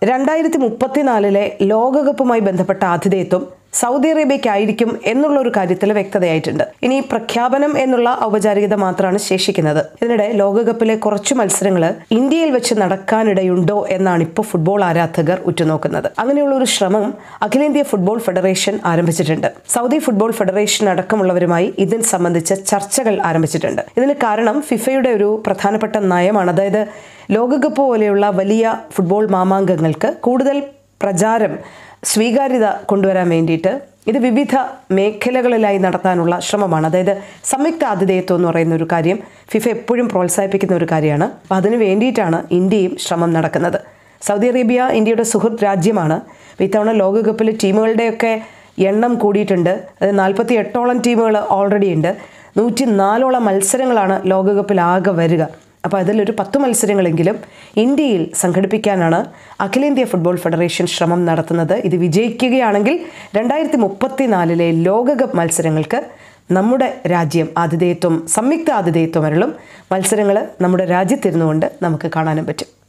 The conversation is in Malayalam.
രണ്ടായിരത്തി മുപ്പത്തിനാലിലെ ലോകകപ്പുമായി ബന്ധപ്പെട്ട ആതിഥേയത്വം സൗദി അറേബ്യയ്ക്കായിരിക്കും എന്നുള്ള ഒരു കാര്യത്തിൽ വ്യക്തതയായിട്ടുണ്ട് ഇനി പ്രഖ്യാപനം എന്നുള്ള ഔപചാരികത മാത്രമാണ് ശേഷിക്കുന്നത് ഇതിനിടെ ലോകകപ്പിലെ കുറച്ചു മത്സരങ്ങൾ ഇന്ത്യയിൽ വെച്ച് നടക്കാനിടയുണ്ടോ എന്നാണ് ഇപ്പോൾ ഫുട്ബോൾ ആരാധകർ ഉറ്റുനോക്കുന്നത് അങ്ങനെയുള്ള ഒരു ശ്രമം അഖിലേന്ത്യാ ഫുട്ബോൾ ഫെഡറേഷൻ ആരംഭിച്ചിട്ടുണ്ട് സൗദി ഫുട്ബോൾ ഫെഡറേഷൻ അടക്കമുള്ളവരുമായി ഇതിന് സംബന്ധിച്ച ചർച്ചകൾ ആരംഭിച്ചിട്ടുണ്ട് ഇതിന് കാരണം ഫിഫയുടെ ഒരു പ്രധാനപ്പെട്ട നയമാണ് അതായത് ലോകകപ്പ് പോലെയുള്ള വലിയ ഫുട്ബോൾ മാമാങ്കങ്ങൾക്ക് കൂടുതൽ പ്രചാരം സ്വീകാര്യത കൊണ്ടുവരാൻ വേണ്ടിയിട്ട് ഇത് വിവിധ മേഖലകളിലായി നടത്താനുള്ള ശ്രമമാണ് അതായത് സംയുക്ത ആതിഥേയത്വം എന്ന് പറയുന്ന ഒരു കാര്യം ഫിഫ എപ്പോഴും പ്രോത്സാഹിപ്പിക്കുന്ന ഒരു കാര്യമാണ് അപ്പോൾ അതിനു വേണ്ടിയിട്ടാണ് ഇന്ത്യയും ശ്രമം നടക്കുന്നത് സൗദി അറേബ്യ ഇന്ത്യയുടെ സുഹൃത്ത് രാജ്യമാണ് അപ്പോൾ ഇത്തവണ ലോകകപ്പിൽ ടീമുകളുടെയൊക്കെ എണ്ണം കൂടിയിട്ടുണ്ട് അത് നാൽപ്പത്തി എട്ടോളം ടീമുകൾ ഓൾറെഡി ഉണ്ട് നൂറ്റി നാലോളം മത്സരങ്ങളാണ് ലോകകപ്പിൽ ആകെ വരിക അപ്പോൾ അതിലൊരു പത്ത് മത്സരങ്ങളെങ്കിലും ഇന്ത്യയിൽ സംഘടിപ്പിക്കാനാണ് അഖിലേന്ത്യാ ഫുട്ബോൾ ഫെഡറേഷൻ ശ്രമം നടത്തുന്നത് ഇത് വിജയിക്കുകയാണെങ്കിൽ രണ്ടായിരത്തി മുപ്പത്തിനാലിലെ ലോകകപ്പ് മത്സരങ്ങൾക്ക് നമ്മുടെ രാജ്യം ആതിഥേയത്വം സംയുക്ത ആതിഥേയത്വം വരളും മത്സരങ്ങൾ നമ്മുടെ രാജ്യത്തിരുന്നുകൊണ്ട് നമുക്ക് കാണാനും പറ്റും